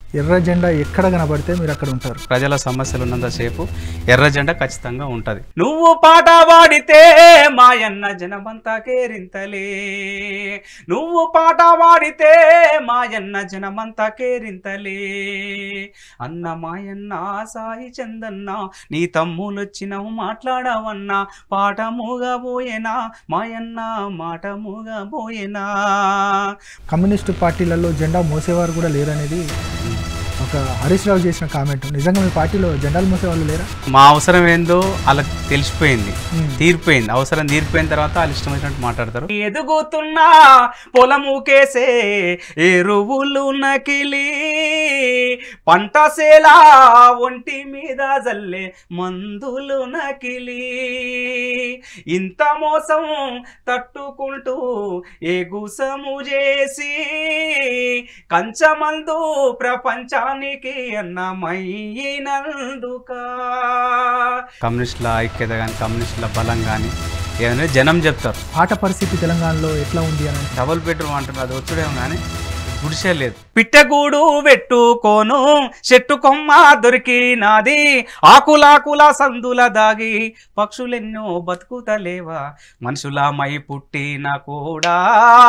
ఎర్ర జెండా ఎక్కడ కనబడితే మీరు అక్కడ ఉంటారు ప్రజల సమస్యలు ఉన్నంతసేపు ఎర్ర జెండా ఖచ్చితంగా ఉంటది నువ్వు పాట పాడితే మాయన్న జనమంతా కేరింతలే నువ్వు పాట పాడితే మాయన్న జనమంతా కేరింతలే అన్న మాయన్న సాయి చందన్న నీ తమ్ములొచ్చినవు మాట్లాడవన్నా పాట మూగబోయేనా మాయన్న మాట మూగబోయేనా కమ్యూనిస్టు పార్టీలలో జెండా మోసేవారు కూడా లేరనేది ఒక హరీష్ రావు చేసిన కామెంట్ నిజంగా మీ పార్టీలో జెండాలు మోసేవాళ్ళు లేరా మా అవసరం ఏందో వాళ్ళకి తెలిసిపోయింది మ్మ్. తీరిపోయింది అవసరం తీరిపోయిన తర్వాత వాళ్ళు ఇష్టం వచ్చినట్టు మాట్లాడతారు ఎదుగుతున్నా పొలము కేసే ఎరువులు నకిలి పంట సేలా ఒంటి మీద జల్లే మందులు నకిలి ఇంత మోసం తట్టుకుంటూ ఎగుసము చేసి కంచమందు ప్రపంచానికి అన్నమయ్యినందుక కమ్యూనిస్టుల ఐక్యత కానీ కమ్యూనిస్టుల బలం కానీ ఏదైనా జనం చెప్తారు ఆట పరిస్థితి తెలంగాణలో ఎట్లా ఉంది అని డబుల్ బెడ్రూమ్ అంటున్నారు అది వచ్చుడేమో కానీ గుడిసే లేదు పిట్టగూడు పెట్టుకోను చెట్టు కొమ్మ దొరికినాది ఆకులాకుల సందుల దాగి పక్షులెన్నో బతుకుతలేవా మనుషుల మై పుట్టిన కూడా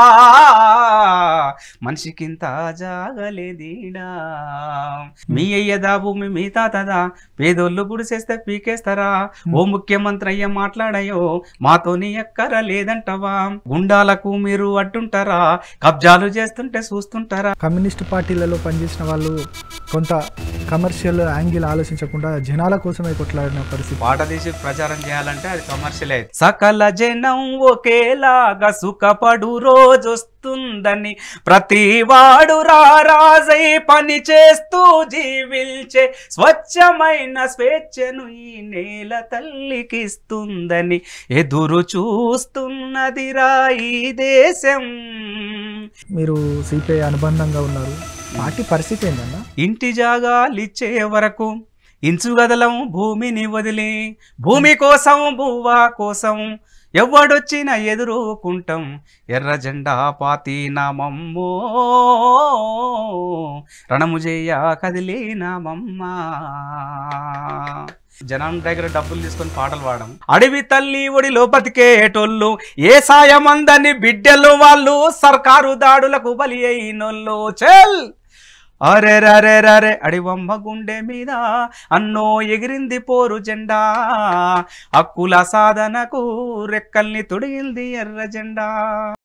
మనిషికింత జాగలేదీడా మీ అయ్యదా భూమి మీ తాతదా పేదోళ్ళు గుడిసేస్తే పీకేస్తారా ఓ ముఖ్యమంత్రి అయ్య మాట్లాడయో మాతోని ఎక్కర లేదంటవా గుండాలకు మీరు అడ్డుంటారా కబ్జాలు చేస్తుంటే చూస్తుంటారా కమ్యూనిస్ట్ పార్టీలలో పనిచేసిన వాళ్ళు కొంత కమర్షియల్ యాంగిల్ ఆలోచించకుండా జనాల కోసమే కొట్లాడిన పరిస్థితి పాట తీసి ప్రచారం చేయాలంటే అది కమర్షియల్ అయితే సకల జనం ఒకేలాగా సుఖపడు రోజు వస్తుందని ప్రతి వాడు రారాజై పని చేస్తూ జీవించే స్వచ్ఛమైన స్వేచ్ఛను ఈ నేల తల్లికిస్తుందని ఎదురు చూస్తున్నదిరా ఈ దేశం మీరు సిపిఐ అనుబంధంగా ఉన్నారు పార్టీ పరిస్థితి ఏందన్నా ఇంటి జాగాలిచ్చే వరకు ఇంచుగదలం భూమిని వదిలి భూమి కోసం భూవా కోసం ఎవడొచ్చిన ఎదురుకుంటాం ఎర్ర జెండా పాతి నామమ్మో రణము చేయ కదిలే నామమ్మ జనం దగ్గర డబ్బులు తీసుకొని పాటలు పాడడం అడవి తల్లి ఒడిలో బతికేటోళ్ళు ఏ సాయమందని బిడ్డలు వాళ్ళు సర్కారు దాడులకు బలి అయినోళ్ళు చెల్ అరే రరే రరే అడివమ్మ గుండె మీద అన్నో ఎగిరింది పోరు జెండా హక్కుల సాధనకు రెక్కల్ని తొడిగింది ఎర్ర జెండా